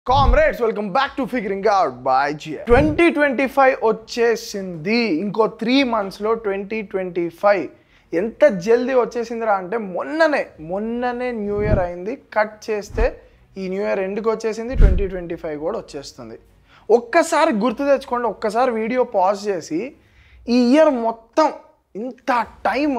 comrades welcome back to figuring out by Jia twenty twenty five వచ్చేసింది ఇంకో three మంత్స్లో twenty twenty five ఎంత జల్దీ వచ్చేసిందిరా అంటే మొన్ననే మొన్ననే న్యూ ఇయర్ అయింది కట్ చేస్తే ఈ న్యూ ఇయర్ ఎందుకు వచ్చేసింది ట్వంటీ ట్వంటీ ఫైవ్ కూడా వచ్చేస్తుంది ఒక్కసారి గుర్తు తెచ్చుకోండి ఒక్కసారి వీడియో పాజ్ చేసి ఈ ఇయర్ మొత్తం ఇంత టైం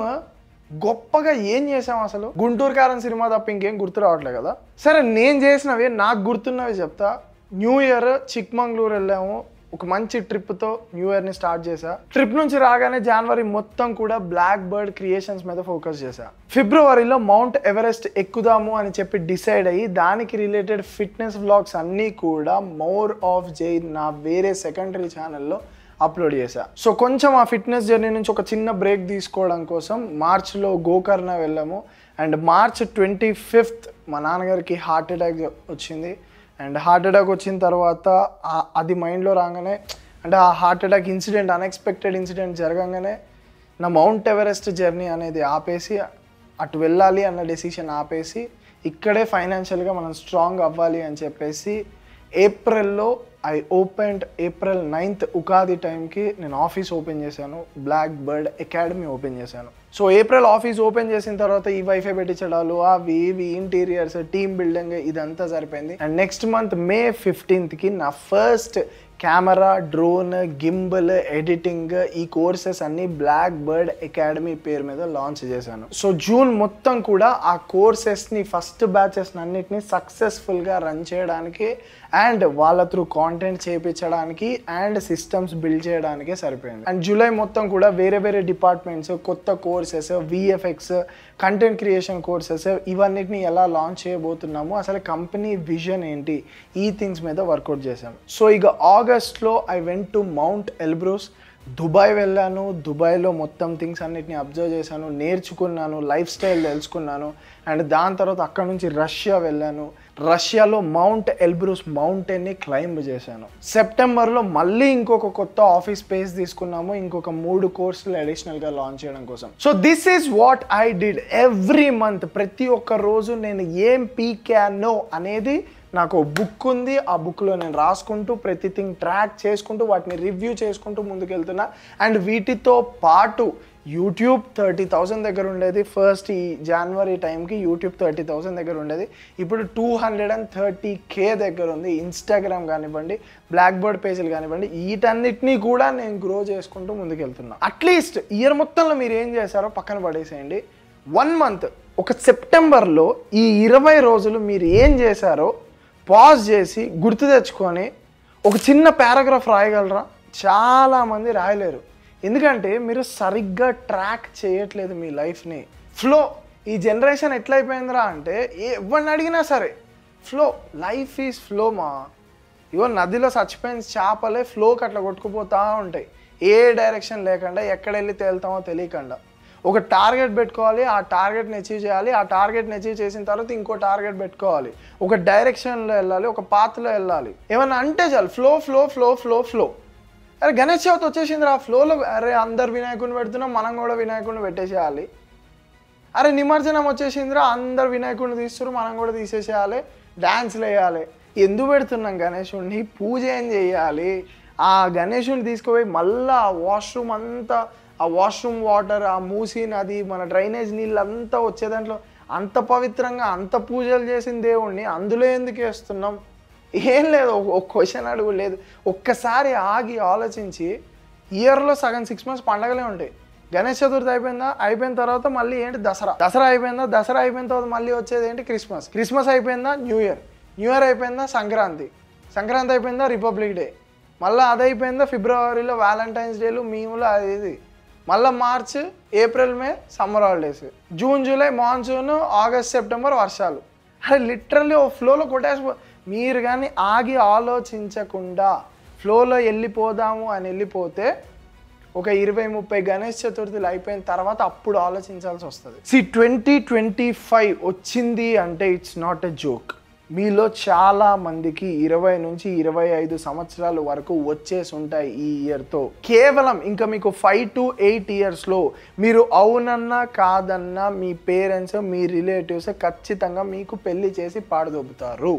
గొప్పగా ఏం చేసాం అసలు గుంటూరు కారం సినిమా తప్ప ఇంకేం గుర్తు రావట్లేదు కదా సరే నేను చేసినవి నాకు గుర్తున్నవి చెప్తా న్యూ ఇయర్ చిక్మంగళూరు వెళ్ళాము ఒక మంచి ట్రిప్తో న్యూ ఇయర్ని స్టార్ట్ చేశా ట్రిప్ నుంచి రాగానే జనవరి మొత్తం కూడా బ్లాక్ బర్డ్ క్రియేషన్స్ మీద ఫోకస్ చేశా ఫిబ్రవరిలో మౌంట్ ఎవరెస్ట్ ఎక్కుదాము అని చెప్పి డిసైడ్ అయ్యి దానికి రిలేటెడ్ ఫిట్నెస్ వ్లాగ్స్ అన్నీ కూడా మోర్ ఆఫ్ జై నా వేరే సెకండరీ ఛానల్లో అప్లోడ్ చేశా సో కొంచెం ఆ ఫిట్నెస్ జర్నీ నుంచి ఒక చిన్న బ్రేక్ తీసుకోవడం కోసం మార్చ్లో గోకర్ణ వెళ్ళాము అండ్ మార్చ్ ట్వంటీ ఫిఫ్త్ మా నాన్నగారికి హార్ట్ అటాక్ వచ్చింది అండ్ హార్ట్ అటాక్ వచ్చిన తర్వాత ఆ- అది మైండ్లో రాగానే అంటే ఆ heart attack incident unexpected incident జరగంగానే నా మౌంట్ ఎవరెస్ట్ జర్నీ అనేది ఆపేసి అటు వెళ్ళాలి అన్న డెసిషన్ ఆపేసి ఇక్కడే ఫైనాన్షియల్గా మనం స్ట్రాంగ్ అవ్వాలి అని చెప్పేసి ఏప్రిల్లో I opened April ninth Ugadi టైంకి నేను ఆఫీస్ ఓపెన్ చేశాను బ్లాక్ బర్డ్ అకాడమీ ఓపెన్ చేశాను సో ఏప్రిల్ ఆఫీస్ ఓపెన్ చేసిన తర్వాత ఈ వైఫై పెట్టించడాలు అవి ఇవి ఇంటీరియర్స్ టీమ్ బిల్డింగ్ ఇదంతా సరిపోయింది అండ్ నెక్స్ట్ మంత్ మే ఫిఫ్టీన్త్కి నా first camera drone gimbal editing ఈ కోర్సెస్ అన్ని బ్లాక్ బర్డ్ అకాడమీ పేరు మీద లాంచ్ చేశాను సో జూన్ మొత్తం కూడా ఆ కోర్సెస్ని ఫస్ట్ బ్యాచెస్ అన్నిటిని సక్సెస్ఫుల్గా రన్ చేయడానికి అండ్ వాళ్ళ త్రూ కాంటెంట్ చేయించడానికి అండ్ సిస్టమ్స్ బిల్డ్ చేయడానికే సరిపోయింది అండ్ జూలై మొత్తం కూడా వేరే వేరే డిపార్ట్మెంట్స్ కొత్త courses VFX content creation courses ఇవన్నిటిని ఎలా లాంచ్ చేయబోతున్నాము అసలు కంపెనీ విజన్ ఏంటి ఈ థింగ్స్ మీద వర్కౌట్ చేశాం సో ఇక ఆగస్ట్లో I went to Mount Elbrus Dubai వెళ్ళాను దుబాయ్లో మొత్తం థింగ్స్ అన్నిటిని అబ్జర్వ్ చేశాను నేర్చుకున్నాను లైఫ్ స్టైల్ తెలుసుకున్నాను అండ్ దాని తర్వాత అక్కడ నుంచి రష్యా వెళ్ళాను రష్యాలో మౌంట్ ఎల్బ్రూస్ మౌంటైన్ని క్లైంబ్ చేశాను సెప్టెంబర్లో మళ్ళీ ఇంకొక కొత్త ఆఫీస్ స్పేస్ తీసుకున్నాము ఇంకొక మూడు కోర్సులు అడిషనల్గా లాంచ్ చేయడం కోసం so this is what I did every month ప్రతి ఒక్క రోజు నేను ఏం పీకానో అనేది నాకు బుక్ ఉంది ఆ బుక్లో నేను రాసుకుంటూ ప్రతి థింగ్ ట్రాక్ చేసుకుంటూ వాటిని రివ్యూ చేసుకుంటూ ముందుకెళ్తున్నా అండ్ వీటితో పాటు యూట్యూబ్ థర్టీ థౌసండ్ దగ్గర ఉండేది ఫస్ట్ ఈ జనవరి టైంకి యూట్యూబ్ థర్టీ థౌసండ్ దగ్గర ఉండేది ఇప్పుడు two hundred and thirty K దగ్గర ఉంది ఇన్స్టాగ్రామ్ కానివ్వండి బ్లాక్ బర్డ్ పేజీలు కానివ్వండి వీటన్నిటినీ కూడా నేను గ్రో చేసుకుంటూ ముందుకెళ్తున్నా అట్లీస్ట్ ఇయర్ మొత్తంలో మీరు ఏం చేశారో పక్కన పడేసేయండి వన్ మంత్ ఒక సెప్టెంబర్లో ఈ ఇరవై రోజులు మీరు ఏం చేశారో పాజ్ చేసి గుర్తు తెచ్చుకొని ఒక చిన్న పారాగ్రాఫ్ రాయగలరా చాలామంది రాయలేరు ఎందుకంటే మీరు సరిగ్గా ట్రాక్ చేయట్లేదు మీ లైఫ్ని ఫ్లో ఈ జనరేషన్ ఎట్లయిపోయిందిరా అంటే ఏ ఎవరిని అడిగినా సరే ఫ్లో లైఫ్ ఈజ్ ఫ్లో మా ఇవో నదిలో చచ్చిపోయిన చేపలే ఫ్లోకి అట్లా కొట్టుకుపోతూ ఉంటాయి ఏ డైరెక్షన్ లేకుండా ఎక్కడ వెళ్ళి తేలుతామో తెలియకుండా ఒక టార్గెట్ పెట్టుకోవాలి ఆ టార్గెట్ని అచీవ్ చేయాలి ఆ టార్గెట్ని అచీవ్ చేసిన తర్వాత ఇంకో టార్గెట్ పెట్టుకోవాలి ఒక డైరెక్షన్లో వెళ్ళాలి ఒక పాత్లో వెళ్ళాలి ఏమన్నా అంటే చాలు flow flow flow flow flow అరే గణేష్ చవితి వచ్చేసింది ఆ ఫ్లోలో అరే అందరు వినాయకుడిని పెడుతున్నాం మనం కూడా వినాయకుడిని పెట్టేసేయాలి అరే నిమజ్జనం వచ్చేసిందిరా అందరు వినాయకుడిని తీస్తున్నారు మనం కూడా తీసేసేయాలి డ్యాన్స్లు వేయాలి ఎందుకు పెడుతున్నాం గణేశుడిని పూజ ఏం చేయాలి ఆ గణేశుడిని తీసుకుపోయి మళ్ళా ఆ వాష్రూమ్ అంతా ఆ వాష్రూమ్ వాటర్ ఆ మూసి నది మన డ్రైనేజ్ నీళ్ళు అంతా వచ్చే దాంట్లో అంత పవిత్రంగా అంత పూజలు చేసిన దేవుణ్ణి అందులో ఎందుకు వేస్తున్నాం ఏం లేదు ఒక- ఒక క్వశ్చన్ అడుగు లేదు ఒక్కసారి ఆగి ఆలోచించి ఇయర్లో సగం సిక్స్ మంత్స్ పండగలే ఉంటాయి గణేష్ చతుర్థి అయిపోయిందా అయిపోయిన తర్వాత మళ్ళీ ఏంటి దసరా దసరా అయిపోయిందా దసరా అయిపోయిన తర్వాత మళ్ళీ వచ్చేది ఏంటి క్రిస్మస్ క్రిస్మస్ అయిపోయిందా న్యూ ఇయర్ న్యూ ఇయర్ అయిపోయిందా సంక్రాంతి సంక్రాంతి అయిపోయిందా రిపబ్లిక్ డే మళ్ళీ అది అయిపోయిందా ఫిబ్రవరిలో వ్యాలంటైన్స్ డేలు మీములు అది ఇది మళ్ళీ March April May summer holidays June July monsoon August September వర్షాలు అరే లిటరల్లీ ఓ ఫ్లోలో కొట్టేసి మీరు కానీ ఆగి ఆలోచించకుండా ఫ్లోలో వెళ్ళిపోదాము అని వెళ్ళిపోతే ఒక ఇరవై ముప్పై గణేష్ చతుర్థులు అయిపోయిన తర్వాత అప్పుడు ఆలోచించాల్సి వస్తుంది సి ట్వంటీ ట్వంటీ ఫైవ్ వచ్చింది అంటే ఇట్స్ నాట్ ఎ జోక్ మీలో చాలా మందికి ఇరవై నుంచి ఇరవై ఐదు సంవత్సరాల వరకు వచ్చేసి ఉంటాయి ఈ ఇయర్తో కేవలం ఇంకా మీకు ఫైవ్ టు ఎయిట్ ఇయర్స్లో మీరు అవునన్నా కాదన్నా మీ పేరెంట్స్ మీ రిలేటివ్స్ ఖచ్చితంగా మీకు పెళ్లి చేసి పాడదొబ్బుతారు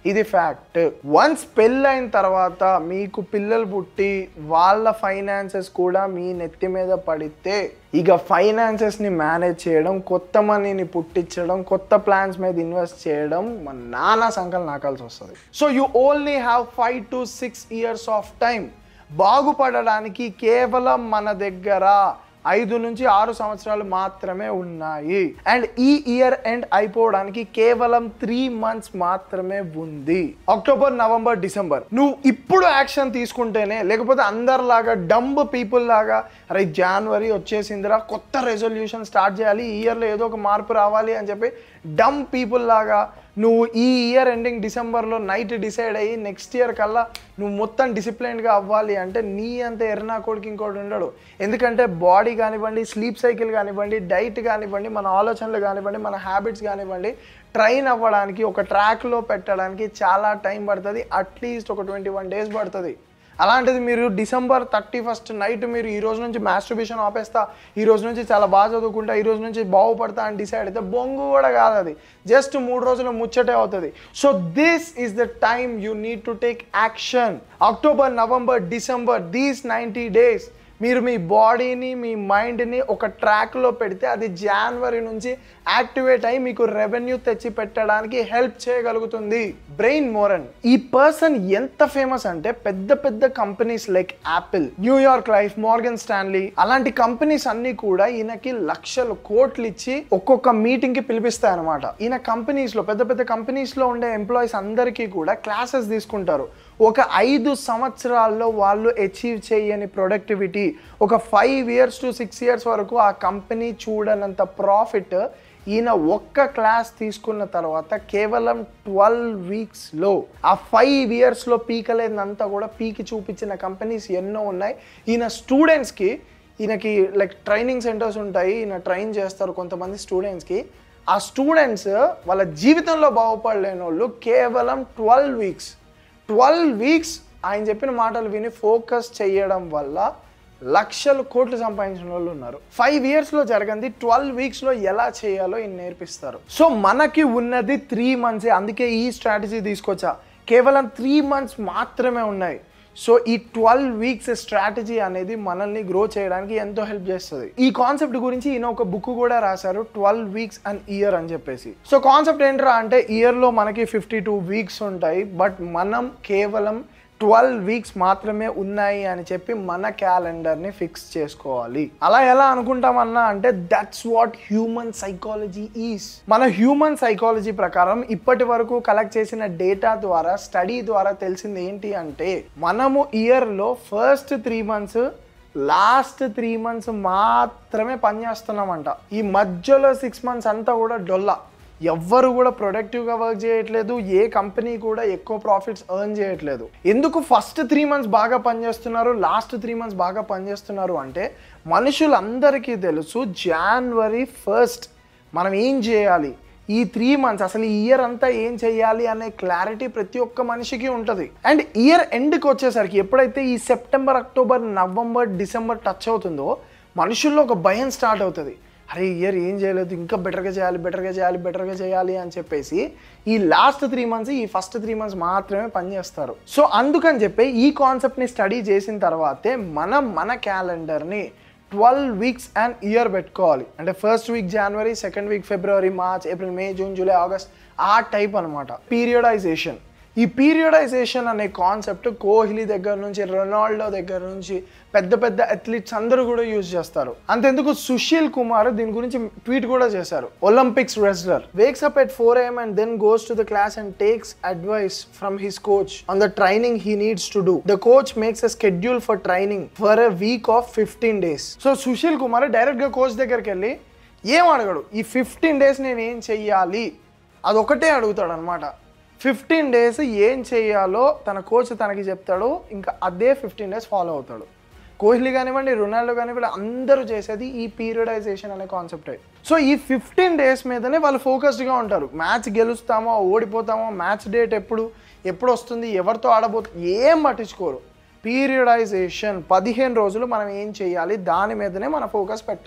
ఇది ఫ్యాక్ట్ వన్స్ పెళ్ళైన తర్వాత మీకు పిల్లలు పుట్టి వాళ్ళ ఫైనాన్సెస్ కూడా మీ నెత్తి మీద పడితే ఇక ఫైనాన్సెస్ని మేనేజ్ చేయడం కొత్త మనీని పుట్టించడం కొత్త ప్లాన్స్ మీద ఇన్వెస్ట్ చేయడం మన నానా సంకల్ నాకాల్సి వస్తుంది so you only have five to six years of time బాగుపడడానికి కేవలం మన దగ్గర ఐదు నుంచి ఆరు సంవత్సరాలు మాత్రమే ఉన్నాయి అండ్ ఈ ఇయర్ ఎండ్ అయిపోవడానికి కేవలం త్రీ మంత్స్ మాత్రమే ఉంది అక్టోబర్ నవంబర్ డిసెంబర్ నువ్వు ఇప్పుడు యాక్షన్ తీసుకుంటేనే లేకపోతే అందరిలాగా డంబ్ పీపుల్ లాగా అరే జనవరి వచ్చేసిందిరా కొత్త రెజల్యూషన్ స్టార్ట్ చేయాలి ఈ ఇయర్లో ఏదో ఒక మార్పు రావాలి అని చెప్పి డమ్ పీపుల్ లాగా నువ్వు ఈ ఇయర్ ఎండింగ్ డిసెంబర్లో నైట్ డిసైడ్ అయ్యి నెక్స్ట్ ఇయర్ కల్లా నువ్వు మొత్తం డిసిప్లైన్గా అవ్వాలి అంటే నీ అంత ఎర్రనా కొడుకు ఇంకోటి ఉండడు ఎందుకంటే బాడీ కానివ్వండి స్లీప్ సైకిల్ కానివ్వండి డైట్ కానివ్వండి మన ఆలోచనలు కానివ్వండి మన హ్యాబిట్స్ కానివ్వండి ట్రైన్ అవ్వడానికి ఒక ట్రాక్లో పెట్టడానికి చాలా టైం పడుతుంది అట్లీస్ట్ ఒక ట్వంటీ వన్ డేస్ పడుతుంది అలాంటిది మీరు డిసెంబర్ థర్టీ ఫస్ట్ నైట్ మీరు ఈ రోజు నుంచి మాస్టర్బేషన్ ఆపేస్తా ఈ రోజు నుంచి చాలా బాగా చదువుకుంటా ఈ రోజు నుంచి బాగుపడతా అని డిసైడ్ అయితే బొంగు కూడా కాదు అది జస్ట్ మూడు రోజులు ముచ్చటే అవుతుంది so this is the time you need to take action October November December these ninety days మీరు మీ బాడీని మీ మైండ్ని ఒక ట్రాక్లో పెడితే అది జనవరి నుంచి యాక్టివేట్ అయ్యి మీకు రెవెన్యూ తెచ్చి పెట్టడానికి హెల్ప్ చేయగలుగుతుంది బ్రెయిన్ మోరన్ ఈ పర్సన్ ఎంత ఫేమస్ అంటే పెద్ద పెద్ద companies like Apple New York life Morgan Stanley అలాంటి కంపెనీస్ అన్ని కూడా ఈయనకి లక్షలు కోట్లు ఇచ్చి ఒక్కొక్క మీటింగ్ కి పిలిపిస్తాయి అనమాట ఈయన కంపెనీస్ లో పెద్ద పెద్ద కంపెనీస్ లో ఉండే ఎంప్లాయీస్ అందరికీ కూడా క్లాసెస్ తీసుకుంటారు ఒక ఐదు సంవత్సరాల్లో వాళ్ళు అచీవ్ చేయని ప్రొడక్టివిటీ ఒక five years to six years వరకు ఆ కంపెనీ చూడనంత ప్రాఫిట్ ఈయన ఒక్క క్లాస్ తీసుకున్న తర్వాత కేవలం ట్వెల్వ్ వీక్స్లో ఆ ఫైవ్ ఇయర్స్లో పీకలేదంతా కూడా పీకి చూపించిన కంపెనీస్ ఎన్నో ఉన్నాయి ఈయన స్టూడెంట్స్కి ఈయనకి లైక్ ట్రైనింగ్ సెంటర్స్ ఉంటాయి ఈయన ట్రైన్ చేస్తారు కొంతమంది స్టూడెంట్స్కి ఆ స్టూడెంట్స్ వాళ్ళ జీవితంలో బాగుపడలేని వాళ్ళు కేవలం ట్వెల్వ్ వీక్స్ ట్వెల్వ్ వీక్స్ ఆయన చెప్పిన మాటలు విని ఫోకస్ చేయడం వల్ల లక్షలు కోట్లు సంపాదించిన వాళ్ళు ఉన్నారు ఫైవ్ ఇయర్స్లో జరగంది ట్వెల్వ్ వీక్స్లో ఎలా చేయాలో ఈయన నేర్పిస్తారు సో మనకి ఉన్నది త్రీ మంత్సే అందుకే ఈ స్ట్రాటజీ తీసుకొచ్చా కేవలం త్రీ మంత్స్ మాత్రమే ఉన్నాయి సో ఈ ట్వెల్వ్ వీక్స్ స్ట్రాటజీ అనేది మనల్ని గ్రో చేయడానికి ఎంతో హెల్ప్ చేస్తుంది ఈ కాన్సెప్ట్ గురించి ఈయన ఒక బుక్ కూడా రాశారు ట్వెల్వ్ వీక్స్ అండ్ ఇయర్ అని చెప్పేసి సో కాన్సెప్ట్ ఏంట్రా అంటే ఇయర్లో మనకి ఫిఫ్టీ టూ వీక్స్ ఉంటాయి బట్ మనం కేవలం ట్వెల్వ్ వీక్స్ మాత్రమే ఉన్నాయి అని చెప్పి మన క్యాలెండర్ని ఫిక్స్ చేసుకోవాలి అలా ఎలా అనుకుంటామన్నా అంటే that's what human psychology is మన హ్యూమన్ సైకాలజీ ప్రకారం ఇప్పటి వరకు కలెక్ట్ చేసిన డేటా ద్వారా స్టడీ ద్వారా తెలిసింది ఏంటి అంటే మనము ఇయర్లో first three months last three months మాత్రమే పనిచేస్తున్నామంట ఈ మధ్యలో సిక్స్ మంత్స్ అంతా కూడా డొల్లా ఎవ్వరు కూడా ప్రొడక్టివ్గా వర్క్ చేయట్లేదు ఏ కంపెనీ కూడా ఎక్కువ ప్రాఫిట్స్ ఎర్న్ చేయట్లేదు ఎందుకు ఫస్ట్ త్రీ మంత్స్ బాగా పనిచేస్తున్నారు లాస్ట్ త్రీ మంత్స్ బాగా పనిచేస్తున్నారు అంటే మనుషులందరికీ తెలుసు జనవరి ఫస్ట్ మనం ఏం చేయాలి ఈ త్రీ మంత్స్ అసలు ఈ ఇయర్ అంతా ఏం చేయాలి అనే క్లారిటీ ప్రతి ఒక్క మనిషికి ఉంటుంది అండ్ ఇయర్ ఎండ్కి వచ్చేసరికి ఎప్పుడైతే ఈ September October November December touch అవుతుందో మనుషుల్లో ఒక భయం స్టార్ట్ అవుతుంది అరే ఈ ఇయర్ ఏం చేయలేదు ఇంకా బెటర్గా చేయాలి బెటర్గా చేయాలి బెటర్గా చేయాలి అని చెప్పేసి ఈ లాస్ట్ త్రీ మంత్స్ ఈ ఫస్ట్ త్రీ మంత్స్ మాత్రమే పనిచేస్తారు సో అందుకని చెప్పి ఈ కాన్సెప్ట్ని స్టడీ చేసిన తర్వాతే మనం మన క్యాలెండర్ని ట్వెల్వ్ వీక్స్ అండ్ ఇయర్ పెట్టుకోవాలి అంటే ఫస్ట్ వీక్ జనవరి సెకండ్ వీక్ ఫిబ్రవరి March April May June July August ఆ టైప్ అనమాట పీరియడైజేషన్ ఈ పీరియడైజేషన్ అనే కాన్సెప్ట్ కోహ్లీ దగ్గర నుంచి రొనాల్డో దగ్గర నుంచి పెద్ద పెద్ద అథ్లీట్స్ అందరూ కూడా యూజ్ చేస్తారు అంతెందుకు సుశీల్ కుమార్ దీని గురించి ట్వీట్ కూడా చేశారు Olympics wrestler wakes up at four AM and then goes to the class and takes advice from his coach on the training he needs to do the coach makes a schedule for training for a week of fifteen days so Sushil Kumar direct గా coach దగ్గరికి వెళ్ళి ఏం అడగడు ఈ fifteen days నేను ఏం చెయ్యాలి అదొకటే అడుగుతాడు అనమాట ఫిఫ్టీన్ డేస్ ఏం చేయాలో తన కోచ్ తనకి చెప్తాడు ఇంకా అదే ఫిఫ్టీన్ డేస్ ఫాలో అవుతాడు కోహ్లీ కానివ్వండి రొనాల్డో కానివ్వండి అందరూ చేసేది ఈ పీరియడైజేషన్ అనే కాన్సెప్టే సో ఈ ఫిఫ్టీన్ డేస్ మీదనే వాళ్ళు ఫోకస్డ్గా ఉంటారు మ్యాచ్ గెలుస్తామో ఓడిపోతామో మ్యాచ్ డేట్ ఎప్పుడు ఎప్పుడు వస్తుంది ఎవరితో ఆడబోతుంది ఏం పట్టించుకోరు పీరియడైజేషన్ పదిహేను రోజులు మనం ఏం చేయాలి దాని మీదనే మన ఫోకస్ పెట్టాలి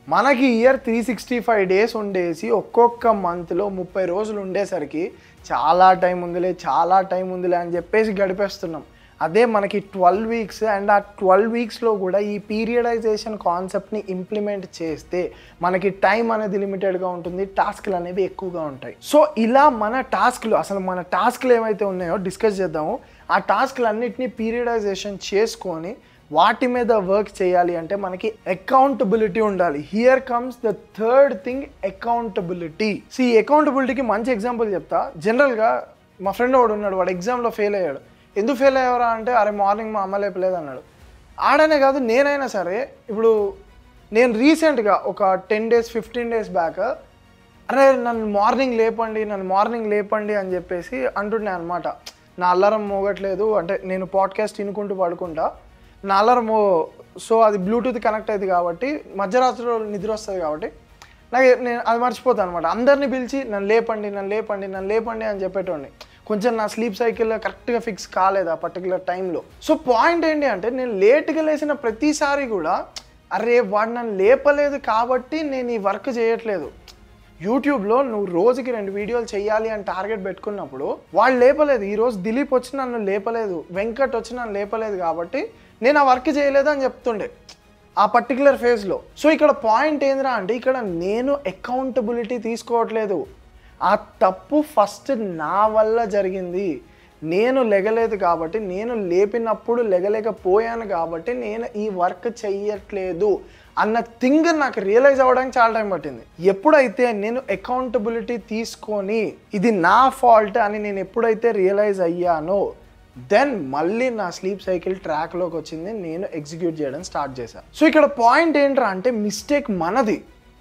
మనకి year three sixty five days ఉండేసి ఒక్కొక్క మంత్లో ముప్పై రోజులు ఉండేసరికి చాలా టైం ఉందిలే చాలా టైం ఉందిలే అని చెప్పేసి గడిపేస్తున్నాం అదే మనకి ట్వెల్వ్ వీక్స్ అండ్ ఆ ట్వెల్వ్ వీక్స్లో కూడా ఈ పీరియడైజేషన్ కాన్సెప్ట్ని ఇంప్లిమెంట్ చేస్తే మనకి టైం అనేది లిమిటెడ్గా ఉంటుంది టాస్క్లు అనేవి ఎక్కువగా ఉంటాయి సో ఇలా మన టాస్క్లు అసలు మన టాస్క్లు ఏవైతే ఉన్నాయో డిస్కస్ చేద్దాము ఆ టాస్క్లు అన్నిటినీ పీరియడైజేషన్ చేసుకొని వాటి మీద వర్క్ చేయాలి అంటే మనకి అకౌంటబిలిటీ ఉండాలి here comes the third thing accountability సి అకౌంటబిలిటీకి మంచి ఎగ్జాంపుల్ చెప్తా జనరల్గా మా ఫ్రెండ్ వాడు ఉన్నాడు వాడు ఎగ్జామ్లో ఫెయిల్ అయ్యాడు ఎందుకు ఫెయిల్ అయ్యారా అంటే అరే మార్నింగ్ మా అమ్మ లేపలేదు అన్నాడు ఆడనే కాదు నేనైనా సరే ఇప్పుడు నేను రీసెంట్గా ఒక ten days fifteen days back అరే నన్ను మార్నింగ్ లేపండి నన్ను మార్నింగ్ లేపండి అని చెప్పేసి అంటుండే అనమాట నా అల్లారం మోగట్లేదు అంటే నేను పాడ్కాస్ట్ వినుకుంటూ పడుకుంటా నా అల్లారం సో అది బ్లూటూత్ కనెక్ట్ అయింది కాబట్టి మధ్యరాత్రిలో నిద్ర వస్తుంది కాబట్టి నాకు నేను అది మర్చిపోతాను అనమాట అందరిని పిలిచి నన్ను లేపండి నన్ను లేపండి నన్ను లేపండి అని చెప్పేటోడిని కొంచెం నా స్లీప్ సైకిల్ కరెక్ట్గా ఫిక్స్ కాలేదు ఆ పర్టికులర్ టైంలో సో పాయింట్ ఏంటి అంటే నేను లేట్గా లేచిన ప్రతిసారి కూడా అరే వాడు నన్ను లేపలేదు కాబట్టి నేను ఈ వర్క్ చేయట్లేదు యూట్యూబ్లో నువ్వు రోజుకి రెండు వీడియోలు చేయాలి అని టార్గెట్ పెట్టుకున్నప్పుడు వాళ్ళు లేపలేదు ఈరోజు దిలీప్ వచ్చి నన్ను లేపలేదు వెంకట్ వచ్చి నన్ను లేపలేదు కాబట్టి నేను ఆ వర్క్ చేయలేదు అని చెప్తుండే ఆ పర్టికులర్ ఫేజ్లో సో ఇక్కడ పాయింట్ ఏందిరా అంటే ఇక్కడ నేను అకౌంటబిలిటీ తీసుకోవట్లేదు ఆ తప్పు ఫస్ట్ నా వల్ల జరిగింది నేను లెగలేదు కాబట్టి నేను లేపినప్పుడు లెగలేకపోయాను కాబట్టి నేను ఈ వర్క్ చెయ్యట్లేదు అన్న థింగ్ నాకు రియలైజ్ అవ్వడానికి చాలా టైం పట్టింది ఎప్పుడైతే నేను అకౌంటబిలిటీ తీసుకొని ఇది నా ఫాల్ట్ అని నేను ఎప్పుడైతే రియలైజ్ అయ్యానో దెన్ మళ్ళీ నా స్లీప్ సైకిల్ ట్రాక్లోకి వచ్చింది నేను ఎగ్జిక్యూట్ చేయడం స్టార్ట్ చేశాను సో ఇక్కడ పాయింట్ ఏంట్రా అంటే మిస్టేక్ మనది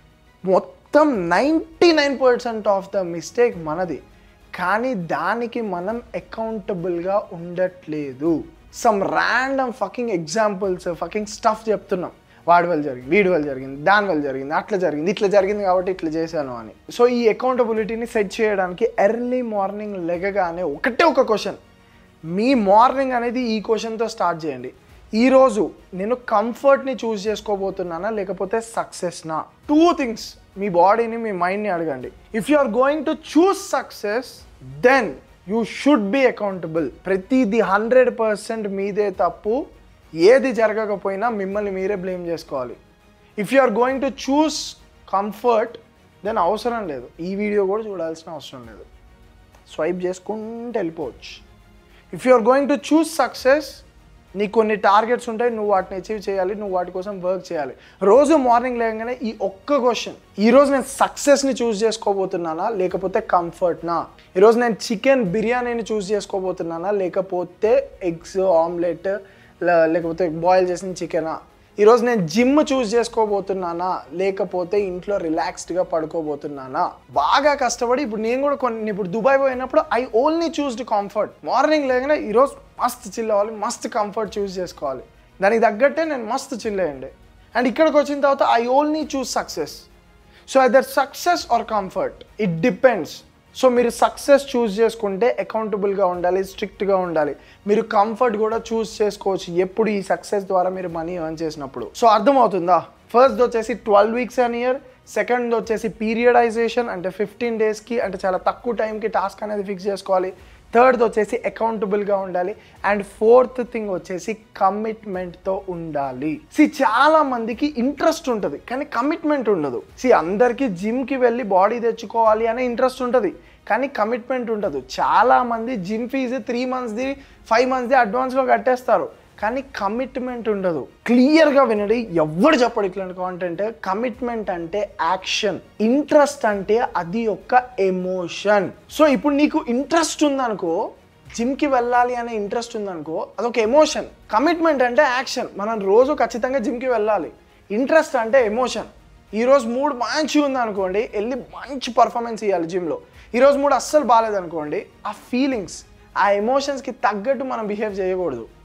మొత్తం ninety nine percent of the mistake మనది కానీ దానికి మనం అకౌంటబుల్గా ఉండట్లేదు some random fucking examples fucking stuff చెప్తున్నాం వాడి వల్ల జరిగింది వీడి వల్ల జరిగింది దాని వల్ల జరిగింది అట్లా జరిగింది ఇట్లా జరిగింది కాబట్టి ఇట్లా చేశాను అని సో ఈ అకౌంటబిలిటీని సెట్ చేయడానికి ఎర్లీ మార్నింగ్ లెగగానే ఒకటే ఒక క్వశ్చన్ మీ మార్నింగ్ అనేది ఈ క్వశ్చన్తో స్టార్ట్ చేయండి ఈరోజు నేను కంఫర్ట్ని చూస్ చేసుకోబోతున్నానా లేకపోతే సక్సెస్నా టూ థింగ్స్ మీ బాడీని మీ మైండ్ని అడగండి if you are going to choose success then you should be accountable ప్రతిది హండ్రెడ్ పర్సెంట్ మీదే తప్పు ఏది జరగకపోయినా మిమ్మల్ని మీరే బ్లేమ్ చేసుకోవాలి if you are going to choose comfort then అవసరం లేదు ఈ వీడియో కూడా చూడాల్సిన అవసరం లేదు స్వైప్ చేసుకుంటూ వెళ్ళిపోవచ్చు if you are going to choose success నీకు కొన్ని టార్గెట్స్ ఉంటాయి నువ్వు వాటిని అచీవ్ చేయాలి నువ్వు వాటి కోసం వర్క్ చేయాలి రోజు మార్నింగ్ లేగానే ఈ ఒక్క క్వశ్చన్ ఈరోజు నేను సక్సెస్ని చూస్ చేసుకోబోతున్నానా లేకపోతే కంఫర్ట్నా ఈరోజు నేను చికెన్ బిర్యానీని చూస్ చేసుకోబోతున్నానా లేకపోతే ఎగ్స్ ఆమ్లెట్ లేకపోతే బాయిల్ చేసిన చికెనా ఈరోజు నేను జిమ్ చూస్ చేసుకోబోతున్నానా లేకపోతే ఇంట్లో రిలాక్స్డ్గా పడుకోబోతున్నానా బాగా కష్టపడి ఇప్పుడు నేను కూడా కొన్ని ఇప్పుడు దుబాయ్ పోయినప్పుడు I only choosed comfort morning లేగానే ఈరోజు మస్త్ చిల్ అవ్వాలి మస్త్ కంఫర్ట్ చూస్ చేసుకోవాలి దానికి తగ్గట్టే నేను మస్త్ చిల్ అయ్యండి అండ్ ఇక్కడికి వచ్చిన తర్వాత I only choose success so there success or comfort it depends so మీరు సక్సెస్ చూస్ చేసుకుంటే అకౌంటబుల్గా ఉండాలి స్ట్రిక్ట్గా ఉండాలి మీరు కంఫర్ట్ కూడా చూస్ చేసుకోవచ్చు ఎప్పుడు ఈ సక్సెస్ ద్వారా మీరు మనీ ఎర్న్ చేసినప్పుడు సో అర్థమవుతుందా ఫస్ట్ వచ్చేసి twelve weeks an year second వచ్చేసి పీరియడైజేషన్ అంటే ఫిఫ్టీన్ డేస్కి అంటే చాలా తక్కువ టైంకి టాస్క్ అనేది ఫిక్స్ చేసుకోవాలి థర్డ్ వచ్చేసి అకౌంటబుల్గా ఉండాలి అండ్ ఫోర్త్ థింగ్ వచ్చేసి కమిట్మెంట్తో ఉండాలి సి చాలా మందికి ఇంట్రెస్ట్ ఉంటుంది కానీ కమిట్మెంట్ ఉండదు సి అందరికీ జిమ్కి వెళ్ళి బాడీ తెచ్చుకోవాలి అనే ఇంట్రెస్ట్ ఉంటుంది కానీ కమిట్మెంట్ ఉండదు చాలా మంది జిమ్ ఫీజు త్రీ మంత్స్ది ఫైవ్ మంత్స్ది అడ్వాన్స్లో కట్టేస్తారు కానీ కమిట్మెంట్ ఉండదు క్లియర్గా వినండి ఎవడు చెప్పడు ఇట్లాంటి కాంటెంట్ కమిట్మెంట్ అంటే యాక్షన్ ఇంట్రెస్ట్ అంటే అది ఒక ఎమోషన్ సో ఇప్పుడు నీకు ఇంట్రెస్ట్ ఉందనుకో జిమ్కి వెళ్ళాలి అనే ఇంట్రెస్ట్ ఉందనుకో అదొక ఎమోషన్ కమిట్మెంట్ అంటే యాక్షన్ మనం రోజు ఖచ్చితంగా జిమ్కి వెళ్ళాలి ఇంట్రెస్ట్ అంటే ఎమోషన్ ఈరోజు మూడ్ మంచిగా ఉంది అనుకోండి వెళ్ళి మంచి పర్ఫార్మెన్స్ ఇవ్వాలి జిమ్లో ఈరోజు మూడ్ అస్సలు బాగాలేదనుకోండి ఆ ఫీలింగ్స్ ఆ ఎమోషన్స్కి తగ్గట్టు మనం బిహేవ్ చేయకూడదు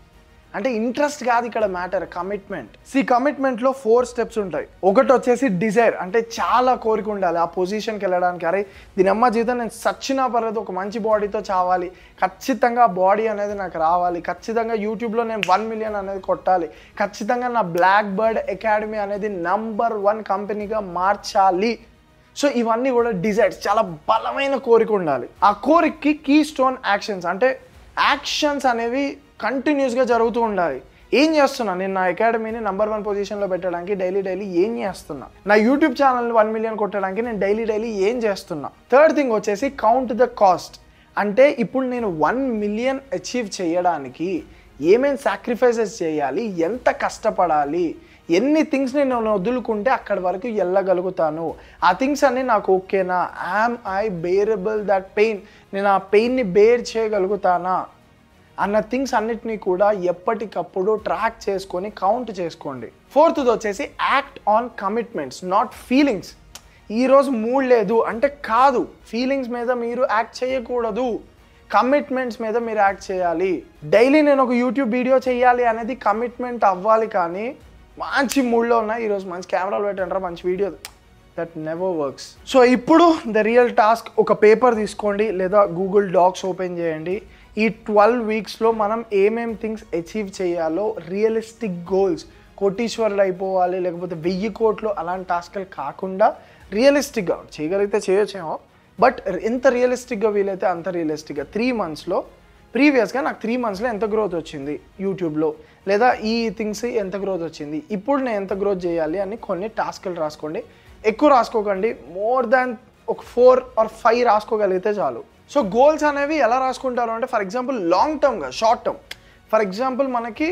అంటే ఇంట్రెస్ట్ కాదు ఇక్కడ మ్యాటర్ కమిట్మెంట్ సి కమిట్మెంట్లో ఫోర్ స్టెప్స్ ఉంటాయి ఒకటి వచ్చేసి డిజైర్ అంటే చాలా కోరిక ఉండాలి ఆ పొజిషన్కి వెళ్ళడానికి అరే దీని అమ్మ జీవితం నేను సచ్చినా పర్లేదు ఒక మంచి బాడీతో చావాలి ఖచ్చితంగా బాడీ అనేది నాకు రావాలి ఖచ్చితంగా యూట్యూబ్లో నేను వన్ మిలియన్ అనేది కొట్టాలి ఖచ్చితంగా నా బ్లాక్ బర్డ్ అకాడమీ అనేది నంబర్ వన్ కంపెనీగా మార్చాలి సో ఇవన్నీ కూడా డిజైర్స్ చాలా బలమైన కోరిక ఉండాలి ఆ కోరికకి కీ స్టోన్ యాక్షన్స్ అంటే యాక్షన్స్ అనేవి కంటిన్యూస్గా జరుగుతూ ఉండాలి ఏం చేస్తున్నా నేను నా అకాడమీని నంబర్ వన్ పొజిషన్లో పెట్టడానికి డైలీ డైలీ ఏం చేస్తున్నా నా యూట్యూబ్ ఛానల్ని వన్ మిలియన్ కొట్టడానికి నేను డైలీ డైలీ ఏం చేస్తున్నా థర్డ్ థింగ్ వచ్చేసి కౌంట్ ద కాస్ట్ అంటే ఇప్పుడు నేను వన్ మిలియన్ అచీవ్ చేయడానికి ఏమేం సాక్రిఫైసెస్ చేయాలి ఎంత కష్టపడాలి ఎన్ని థింగ్స్ నేను వదులుకుంటే అక్కడి వరకు వెళ్ళగలుగుతాను ఆ థింగ్స్ అన్నీ నాకు ఓకేనా am I bearable that pain నేను ఆ పెయిన్ని బేర్ చేయగలుగుతానా అన్న థింగ్స్ అన్నిటినీ కూడా ఎప్పటికప్పుడు ట్రాక్ చేసుకొని కౌంట్ చేసుకోండి ఫోర్త్ది వచ్చేసి act on commitments not feelings ఈరోజు మూడ్ లేదు అంటే కాదు ఫీలింగ్స్ మీద మీరు యాక్ట్ చేయకూడదు కమిట్మెంట్స్ మీద మీరు యాక్ట్ చేయాలి డైలీ నేను ఒక యూట్యూబ్ వీడియో చేయాలి అనేది కమిట్మెంట్ అవ్వాలి కానీ మంచి మూడ్లో ఉన్నా ఈరోజు మంచి కెమెరాలు పెట్టంటారా మంచి video that never works so ఇప్పుడు ద రియల్ టాస్క్ ఒక పేపర్ తీసుకోండి లేదా గూగుల్ డాక్స్ ఓపెన్ చేయండి ఈ ట్వెల్వ్ వీక్స్లో మనం ఏమేం థింగ్స్ అచీవ్ చేయాలో రియలిస్టిక్ గోల్స్ కోటీశ్వరులు అయిపోవాలి లేకపోతే వెయ్యి కోట్లు అలాంటి టాస్క్లు కాకుండా రియలిస్టిక్గా చేయగలిగితే చేయొచ్చేమో బట్ ఎంత రియలిస్టిక్గా వీలైతే అంత రియలిస్టిక్గా త్రీ మంత్స్లో ప్రీవియస్గా నాకు త్రీ మంత్స్లో ఎంత గ్రోత్ వచ్చింది యూట్యూబ్లో లేదా ఈ థింగ్స్ ఎంత గ్రోత్ వచ్చింది ఇప్పుడు నేను ఎంత గ్రోత్ చేయాలి అని కొన్ని టాస్క్లు రాసుకోండి ఎక్కువ రాసుకోకండి మోర్ దాన్ ఒక ఫోర్ ఆర్ ఫైవ్ రాసుకోగలిగితే చాలు సో గోల్స్ అనేవి ఎలా రాసుకుంటారు అంటే ఫర్ ఎగ్జాంపుల్ లాంగ్ టర్మ్గా షార్ట్ టర్మ్ ఫర్ ఎగ్జాంపుల్ మనకి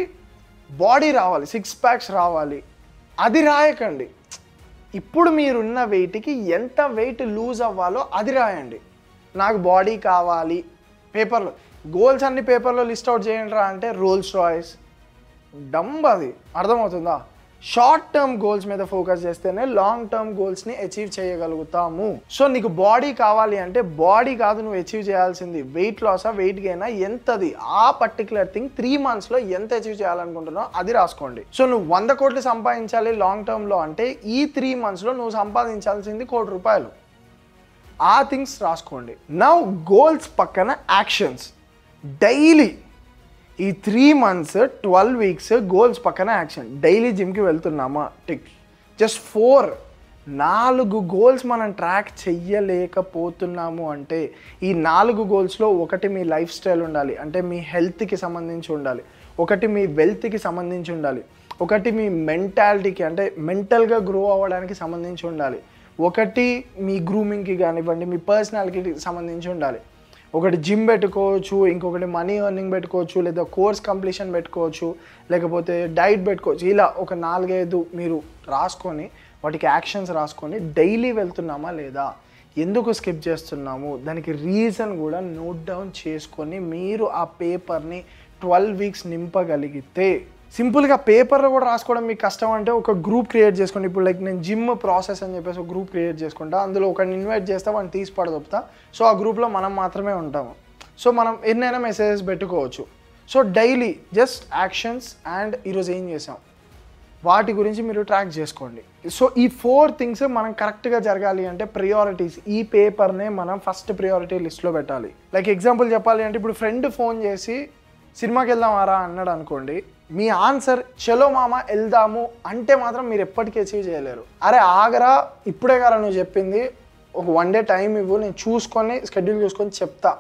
బాడీ రావాలి సిక్స్ ప్యాక్స్ రావాలి అది రాయకండి ఇప్పుడు మీరున్న వెయిట్కి ఎంత వెయిట్ లూజ్ అవ్వాలో అది రాయండి నాకు బాడీ కావాలి పేపర్లో గోల్స్ అన్ని పేపర్లో లిస్ట్ అవుట్ చేయండి రా అంటే రోల్స్ రాయిస్ డంబ్ అది అర్థమవుతుందా షార్ట్ టర్మ్ గోల్స్ మీద ఫోకస్ చేస్తేనే లాంగ్ టర్మ్ గోల్స్ని అచీవ్ చేయగలుగుతాము సో నీకు బాడీ కావాలి అంటే బాడీ కాదు నువ్వు అచీవ్ చేయాల్సింది వెయిట్ లాసా వెయిట్ గెయినా ఎంతది ఆ పర్టికులర్ థింగ్ త్రీ మంత్స్లో ఎంత అచీవ్ చేయాలనుకుంటున్నావు అది రాసుకోండి సో నువ్వు వంద కోట్లు సంపాదించాలి లాంగ్ టర్మ్లో అంటే ఈ త్రీ మంత్స్లో నువ్వు సంపాదించాల్సింది కోటి రూపాయలు ఆ థింగ్స్ రాసుకోండి నవ్ గోల్స్ పక్కన యాక్షన్స్ డైలీ ఈ three months twelve weeks goals పక్కన యాక్షన్ డైలీ జిమ్కి వెళ్తున్నామా టిక్ జస్ట్ ఫోర్ నాలుగు గోల్స్ మనం ట్రాక్ చెయ్యలేకపోతున్నాము అంటే ఈ నాలుగు గోల్స్లో ఒకటి మీ లైఫ్ స్టైల్ ఉండాలి అంటే మీ హెల్త్కి సంబంధించి ఉండాలి ఒకటి మీ వెల్త్కి సంబంధించి ఉండాలి ఒకటి మీ మెంటాలిటీకి అంటే మెంటల్గా గ్రో అవ్వడానికి సంబంధించి ఉండాలి ఒకటి మీ గ్రూమింగ్కి కానివ్వండి మీ పర్సనాలిటీకి సంబంధించి ఉండాలి ఒకటి జిమ్ పెట్టుకోవచ్చు ఇంకొకటి మనీ ఎర్నింగ్ పెట్టుకోవచ్చు లేదా కోర్స్ కంప్లీషన్ పెట్టుకోవచ్చు లేకపోతే డైట్ పెట్టుకోవచ్చు ఇలా ఒక నాలుగైదు మీరు రాసుకొని వాటికి యాక్షన్స్ రాసుకొని డైలీ వెళ్తున్నామా లేదా ఎందుకు స్కిప్ చేస్తున్నాము దానికి రీజన్ కూడా నోట్ డౌన్ చేసుకొని మీరు ఆ పేపర్ని ట్వెల్వ్ వీక్స్ నింపగలిగితే సింపుల్గా పేపర్లో కూడా రాసుకోవడం మీకు కష్టం అంటే ఒక గ్రూప్ క్రియేట్ చేసుకోండి ఇప్పుడు లైక్ నేను జిమ్ ప్రాసెస్ అని చెప్పేసి ఒక గ్రూప్ క్రియేట్ చేసుకుంటా అందులో ఒకరిని ఇన్వైట్ చేస్తే వాడిని తీసి పడదొప్పుతా సో ఆ గ్రూప్లో మనం మాత్రమే ఉంటాము సో మనం ఎన్నైనా మెసేజెస్ పెట్టుకోవచ్చు so daily just actions and ఈరోజు ఏం చేసాం వాటి గురించి మీరు ట్రాక్ చేసుకోండి సో ఈ ఫోర్ థింగ్స్ మనం కరెక్ట్గా జరగాలి అంటే ప్రియారిటీస్ ఈ పేపర్నే మనం ఫస్ట్ ప్రియారిటీ లిస్ట్లో పెట్టాలి లైక్ ఎగ్జాంపుల్ చెప్పాలి అంటే ఇప్పుడు ఫ్రెండ్ ఫోన్ చేసి సినిమాకి వెళ్దామారా అన్నాడు అనుకోండి మీ ఆన్సర్ చలో మామ వెళ్దాము అంటే మాత్రం మీరు ఎప్పటికీ అచీవ్ చేయలేరు అరే ఆగరా ఇప్పుడే కదా నువ్వు చెప్పింది ఒక వన్ డే టైం ఇవ్వు నేను చూసుకొని స్కెడ్యూల్ చూసుకొని చెప్తా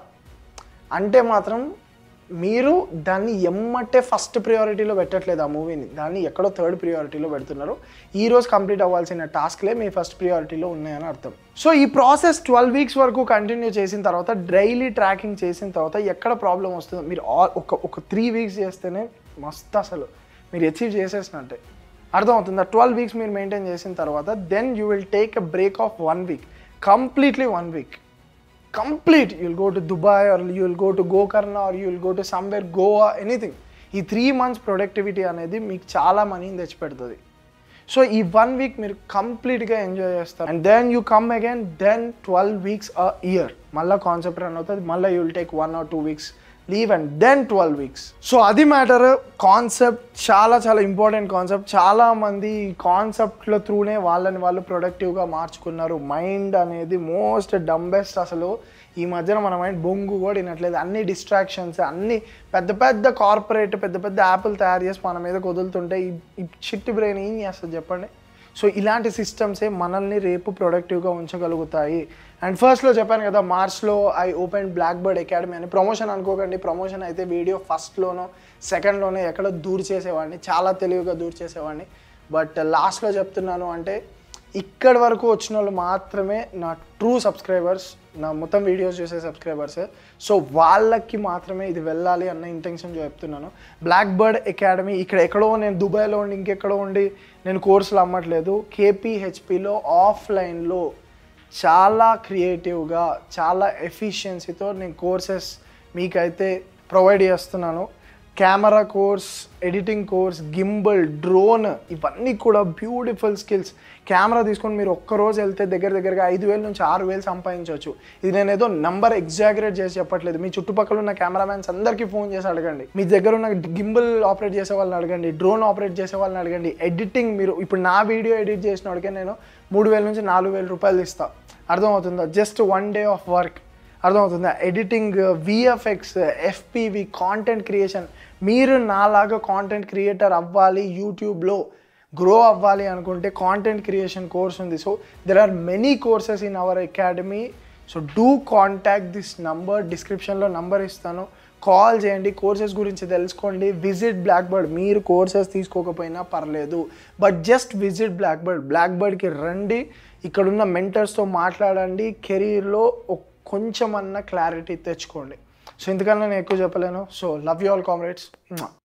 అంటే మాత్రం మీరు దాన్ని ఎమ్మటే ఫస్ట్ ప్రియారిటీలో పెట్టట్లేదు ఆ మూవీని దాన్ని ఎక్కడో థర్డ్ ప్రియారిటీలో పెడుతున్నారు ఈ రోజు కంప్లీట్ అవ్వాల్సిన టాస్క్లే మీ ఫస్ట్ ప్రియారిటీలో ఉన్నాయని అర్థం సో ఈ ప్రాసెస్ ట్వెల్వ్ వీక్స్ వరకు కంటిన్యూ చేసిన తర్వాత డైలీ ట్రాకింగ్ చేసిన తర్వాత ఎక్కడ ప్రాబ్లం వస్తుందో మీరు ఆల్ ఒక ఒక త్రీ వీక్స్ చేస్తేనే మస్తు అసలు మీరు అచీవ్ చేసేసినట్టే అర్థమవుతుందా ట్వెల్వ్ వీక్స్ మీరు మెయింటైన్ చేసిన తర్వాత then you will take a break of one week completely one week complete you'll go to Dubai or you will go to Gokarna or you will go to somewhere Goa anything ఈ three months productivity అనేది మీకు చాలా మనీని తెచ్చిపెడుతుంది so ఈ one week మీరు కంప్లీట్గా enjoy చేస్తారు and then you come again then twelve weeks a year మళ్ళీ కాన్సెప్ట్ రన్ అవుతుంది మళ్ళీ you will take one or two weeks leave and then twelve weeks so అది మ్యాటర్ కాన్సెప్ట్ చాలా చాలా ఇంపార్టెంట్ కాన్సెప్ట్ చాలా మంది ఈ కాన్సెప్ట్ల త్రూనే వాళ్ళని వాళ్ళు ప్రొడక్టివ్గా మార్చుకున్నారు మైండ్ అనేది మోస్ట్ డంబెస్ట్ అసలు ఈ మధ్యన మన మైండ్ బొంగు కూడా వినట్లేదు అన్ని డిస్ట్రాక్షన్స్ అన్ని పెద్ద పెద్ద కార్పొరేట్ పెద్ద పెద్ద యాప్లు తయారు చేసి మన మీద వదులుతుంటే ఈ ఈ చిట్టి బ్రెయిన్ ఏం చేస్తుంది చెప్పండి సో ఇలాంటి సిస్టమ్సే మనల్ని రేపు ప్రొడక్టివ్గా ఉంచగలుగుతాయి అండ్ ఫస్ట్లో చెప్పాను కదా మార్చ్లో I open black bird academy అని ప్రమోషన్ అనుకోకండి ప్రమోషన్ అయితే వీడియో ఫస్ట్లోనో సెకండ్లోనే ఎక్కడో దూర్ చేసేవాడిని చాలా తెలివిగా దూర్ చేసేవాడిని బట్ లాస్ట్లో చెప్తున్నాను అంటే ఇక్కడి వరకు వచ్చిన వాళ్ళు మాత్రమే నా ట్రూ సబ్స్క్రైబర్స్ నా మొత్తం వీడియోస్ చూసే సబ్స్క్రైబర్స్ సో వాళ్ళకి మాత్రమే ఇది వెళ్ళాలి అన్న ఇంటెన్షన్ చెప్తున్నాను బ్లాక్ బర్డ్ అకాడమీ ఇక్కడ ఎక్కడో నేను దుబాయ్లో ఉండి ఇంకెక్కడో ఉండి నేను కోర్సులు అమ్మట్లేదు కేపీహెచ్పిలో ఆఫ్లైన్లో చాలా క్రియేటివ్గా చాలా ఎఫిషియన్సీతో నేను కోర్సెస్ మీకైతే ప్రొవైడ్ చేస్తున్నాను camera course editing course gimbal drone ఇవన్నీ కూడా బ్యూటిఫుల్ స్కిల్స్ కెమెరా తీసుకొని మీరు ఒక్కరోజు వెళ్తే దగ్గర దగ్గరగా ఐదు వేల నుంచి ఆరు వేలు సంపాదించవచ్చు ఇది నేను ఏదో నంబర్ ఎగ్జాగరేట్ చేసి చెప్పట్లేదు మీ చుట్టుపక్కల ఉన్న కెమెరామ్యాన్స్ అందరికీ ఫోన్ చేసి అడగండి మీ దగ్గర ఉన్న గింబల్ ఆపరేట్ చేసే వాళ్ళని అడగండి డ్రోన్ ఆపరేట్ చేసే వాళ్ళని అడగండి ఎడిటింగ్ మీరు ఇప్పుడు నా వీడియో ఎడిట్ చేసిన వాడికే నేను మూడు వేల నుంచి నాలుగు వేల రూపాయలు ఇస్తాను అర్థమవుతుందా just one day of work అర్థమవుతుందా editing VFX FPV content creation మీరు నాలాగా కాంటెంట్ క్రియేటర్ అవ్వాలి యూట్యూబ్లో గ్రో అవ్వాలి అనుకుంటే కాంటెంట్ క్రియేషన్ కోర్స్ ఉంది so there are many courses in our academy so do contact this number డిస్క్రిప్షన్లో నంబర్ ఇస్తాను కాల్ చేయండి కోర్సెస్ గురించి తెలుసుకోండి విజిట్ బ్లాక్ బర్డ్ మీరు కోర్సెస్ తీసుకోకపోయినా పర్లేదు but just visit black bird black బర్డ్కి రండి ఇక్కడున్న మెంటర్స్తో మాట్లాడండి కెరీర్లో కొంచెమన్నా క్లారిటీ తెచ్చుకోండి సో ఇంతకన్నా నేను ఎక్కువ చెప్పలేను so love you all comrades